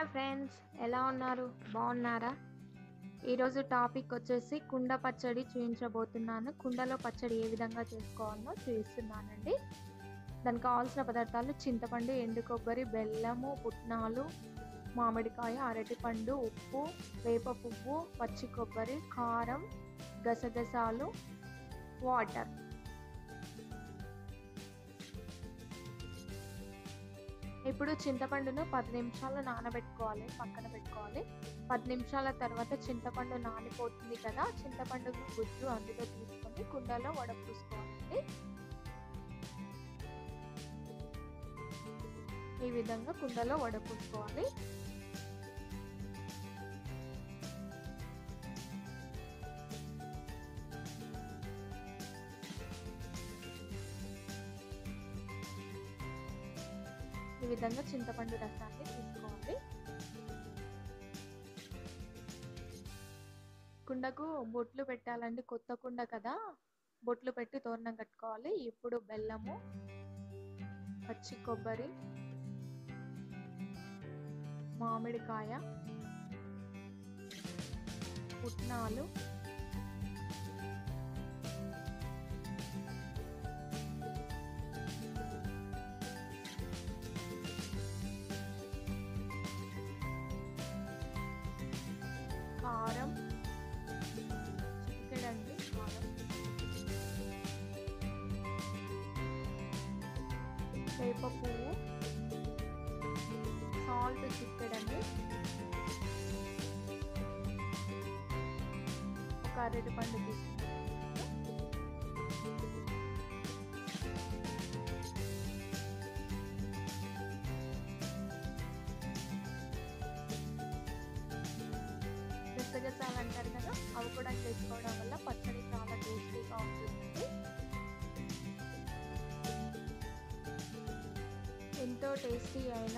hi friends ఎలా ఉన్నారు బాగున్నారా ఈరోజు టాపిక్ వచ్చేసి కుండ పచ్చడి చూపించబోతున్నాను కుండలో పచ్చడి ఏ విధంగా చేసుకోవాలో చూపిస్తున్నానండి దానికి కావాల్సిన పదార్థాలు చింతపండు ఎండు కొబ్బరి బెల్లము పుట్నాలు మామిడికాయ అరటిపండు ఉప్పు వేప పువ్వు పచ్చి కొబ్బరి కారం గసగసాలు వాటర్ ఇప్పుడు చింతపండును పది నిమిషాలు నానబెట్టుకోవాలి పక్కన పెట్టుకోవాలి పది నిమిషాల తర్వాత చింతపండు నానిపోతుంది కదా చింతపండు గుజ్జు అందులో తీసుకొని కుండలో వడపూసుకోవాలండి ఈ విధంగా కుండలో వడపూసుకోవాలి ఈ విధంగా చింతపండు రసాన్ని తీసుకోవాలి కుండకు బొట్లు పెట్టాలండి కొత్త కుండ కదా బొట్లు పెట్టి తోరణం కట్టుకోవాలి ఇప్పుడు బెల్లము పచ్చి కొబ్బరి మామిడికాయ పుట్నాలు కారం చిక్కడండి కారం వేప పువ్వు సాల్ట్ చిక్కడండి ఒక అరటి పండు తీసుకుంటాం గసగసాలు అంటారు కదా అవి కూడా చేసుకోవడం వల్ల పచ్చడి చాలా టేస్టీగా ఉంటుంది ఎంతో టేస్టీ అయిన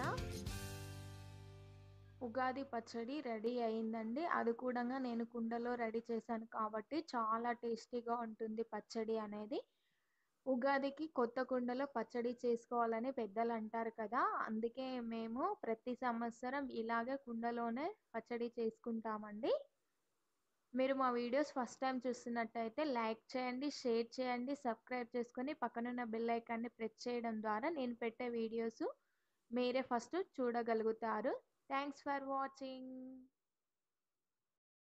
ఉగాది పచ్చడి రెడీ అయిందండి అది కూడా నేను కుండలో రెడీ చేశాను కాబట్టి చాలా టేస్టీగా ఉంటుంది పచ్చడి అనేది ఉగాదికి కొత్త కుండలో పచ్చడి చేసుకోవాలని పెద్దలు అంటారు కదా అందుకే మేము ప్రతి సంవత్సరం ఇలాగే కుండలోనే పచ్చడి చేసుకుంటామండి మీరు మా వీడియోస్ ఫస్ట్ టైం చూస్తున్నట్టయితే లైక్ చేయండి షేర్ చేయండి సబ్స్క్రైబ్ చేసుకొని పక్కనున్న బెల్ ఐకాన్ని ప్రెస్ చేయడం ద్వారా నేను పెట్టే వీడియోస్ మీరే ఫస్ట్ చూడగలుగుతారు థ్యాంక్స్ ఫర్ వాచింగ్